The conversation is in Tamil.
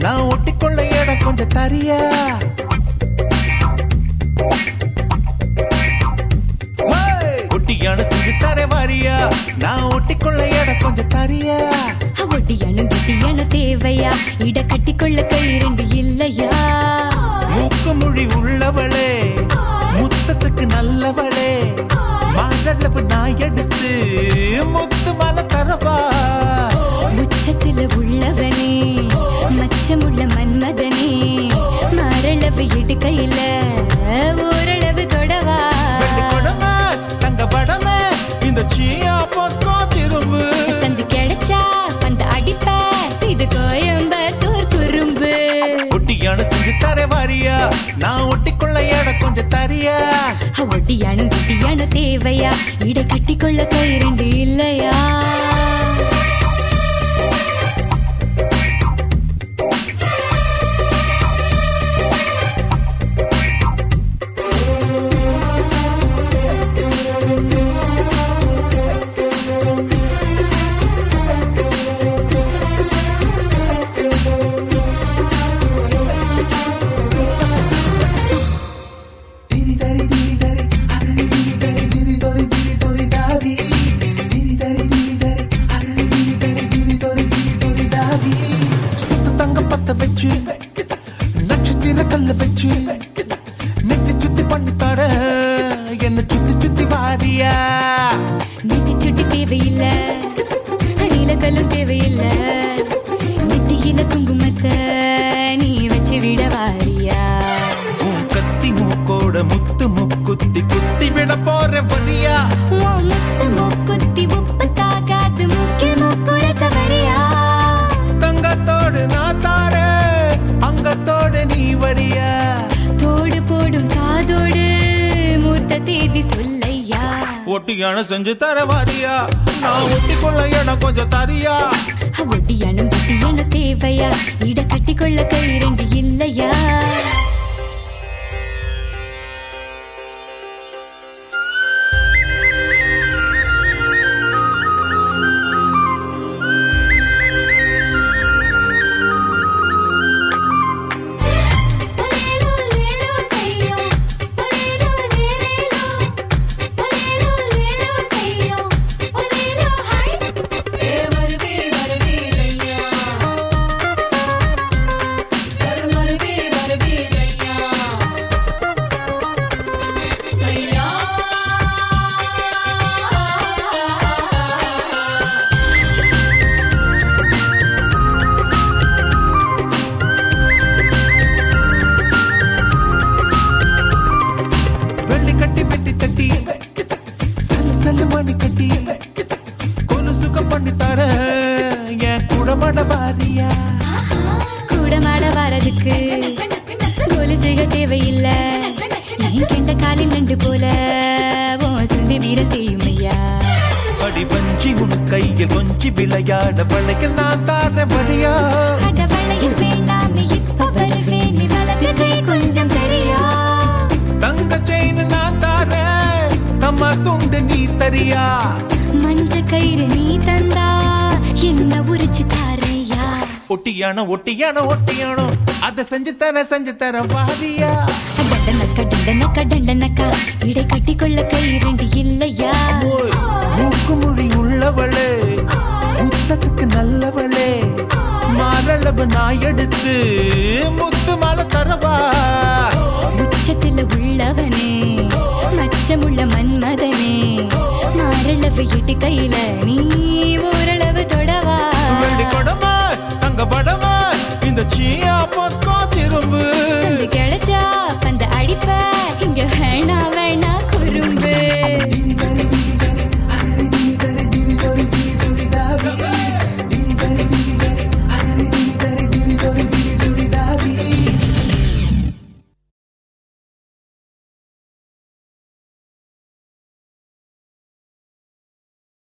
நான் ஒட்டிக்கொள்ள இடம் கொஞ்சம் தரியா ஹேய்! ஒட்டியான செஞ்சு தர வாரியா நான் ஒட்டிக்கொள்ள இடம் கொஞ்சம் தரியா ஒட்டியானும் குட்டியானும் தேவையா இட கட்டிக்கொள்ள கை ரெண்டு இல்லையா மூக்கு மொழி உள்ளவளே முத்தத்துக்கு நல்லவளே மாதளவு நான் எடுத்து முத்து மலை தரவா உச்சத்துல உள்ளவனே மச்சமுள்ள மன்மதனே மரளவு இடுக்கையில ஓரளவு தொடவா வெள்ளி கொடமே தங்க படமே இந்த சீயா பக்கம் திரும்பு சந்து கிடைச்சா அந்த அடிப்ப இது கோயம்பத்தூர் குறும்பு ஒட்டியான செஞ்சு தர வாரியா நான் ஒட்டிக்கொள்ள இடம் கொஞ்சம் தரியா ஒட்டியானும் குட்டியானும் தேவையா இட கட்டிக்கொள்ள கை ரெண்டு இல்லையா சுத்து தங்க பத்த வச்சு நட்சத்திர கல்ல வச்சு நெத்தி சுத்தி பண்ணி தர என்ன சுத்தி சுத்தி வாரியா நெத்தி சுட்டி தேவையில்ல நீலக்கல்லும் தேவையில்ல நெத்தியில குங்குமத்தை நீ வச்சு விட வாரியா உன் கத்தி மூக்கோட முத்து முக்குத்தி குத்தி விட போற வரியா உன் முத்து மூக்குத்தி உப்பு தாக்காத்து முக்கில் மூக்குல சவரியா தங்கத்தோடு நான் தாரே அங்கத்தோடு நீ வரியா தோடு போடும் காதோடு மூர்த்த தேதி சொல்லையா ஒட்டியான செஞ்சு தர வாரியா நான் ஒட்டிக்கொள்ள இடம் கொஞ்சம் தரியா ஒட்டியானும் குட்டியானும் தேவையா இட கட்டிக்கொள்ள கை ரெண்டு இல்லையா வெள்ளி கட்டி வெட்டி தட்டி சல்லு சல்லு மணி கட்டி கொலு சுகம் பண்ணி தர என் குடமட வாரியா கூட மாட வரதுக்கு கோலு செய்க தேவையில்ல என் கெண்ட காலில் நண்டு போல ஓ சுண்டி வீர தேயுமையா அடி வஞ்சி உன் கையில் கொஞ்சி விளையாட வளைக்க நான் தார வரியா அடவளையில் வேண்டாமே இப்ப வருவேன் நீ வலது கை கொஞ்சம் தெரியா தங்க செயின் நான் தாரேன் தம்மா துண்டு நீ தரியா மஞ்ச கயிறு நீ தந்தா என்ன உரிச்சு தாரையா ஒட்டியானோ ஒட்டியானோ ஒட்டியானோ அதை செஞ்சு தர செஞ்சு தர வாரியா டண்டனக்கா டண்டனக்கா டண்டனக்கா இடை கட்டிக்கொள்ள கை ரெண்டு இல்லையா ஓய், மூக்கு மொழி உள்ளவளே முத்தத்துக்கு நல்லவளே மாரளவு நான் எடுத்து முத்து மலை தரவா உச்சத்துல உள்ளவனே மச்சமுள்ள மன்மதனே மாரளவு இட்டு கையில நீ ஓரளவு தொடவா வெள்ளி கொடமா தங்க படமா இந்த சீயா பக்கம் திரும்பு சந்து கிடைச்ச